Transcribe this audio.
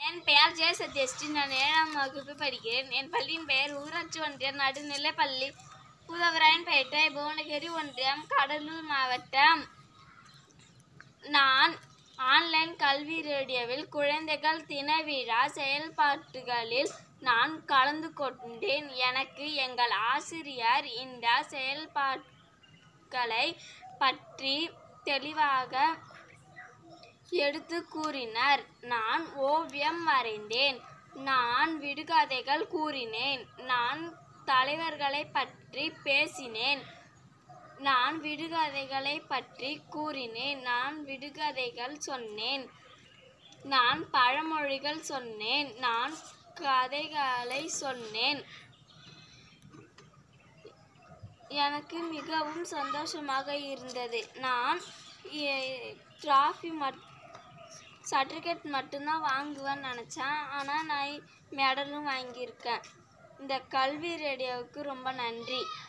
என் பெயர் ஜெய சத்யஸ்ரீ நான் ஏழாம் வகுப்பு படிக்கிறேன் என் பள்ளியின் பெயர் ஊராட்சி ஒன்றிய நடுநிலைப் பள்ளி புதவராயன்பேட்டை புவனகிரி ஒன்றியம் கடலூர் மாவட்டம் நான் ஆன்லைன் கல்வி ரேடியோவில் குழந்தைகள் தின விழா செயல்பாட்டுகளில் நான் கலந்து கொண்டேன் எனக்கு எங்கள் ஆசிரியர் இந்த செயல்பாடுகளை பற்றி தெளிவாக எடுத்து கூறினார் நான் ஓவியம் வரைந்தேன் நான் விடுகதைகள் கூறினேன் நான் தலைவர்களை பற்றி பேசினேன் நான் விடுகதைகளை பற்றி கூறினேன் நான் விடுகதைகள் சொன்னேன் நான் பழமொழிகள் சொன்னேன் நான் கதைகளை சொன்னேன் எனக்கு மிகவும் சந்தோஷமாக இருந்தது நான் ட்ராஃபி மட் சர்டிஃபிகேட் மட்டும்தான் வாங்குவேன்னு நினச்சேன் ஆனால் நான் மெடலும் வாங்கியிருக்கேன் இந்த கல்வி ரேடியோவுக்கு ரொம்ப நன்றி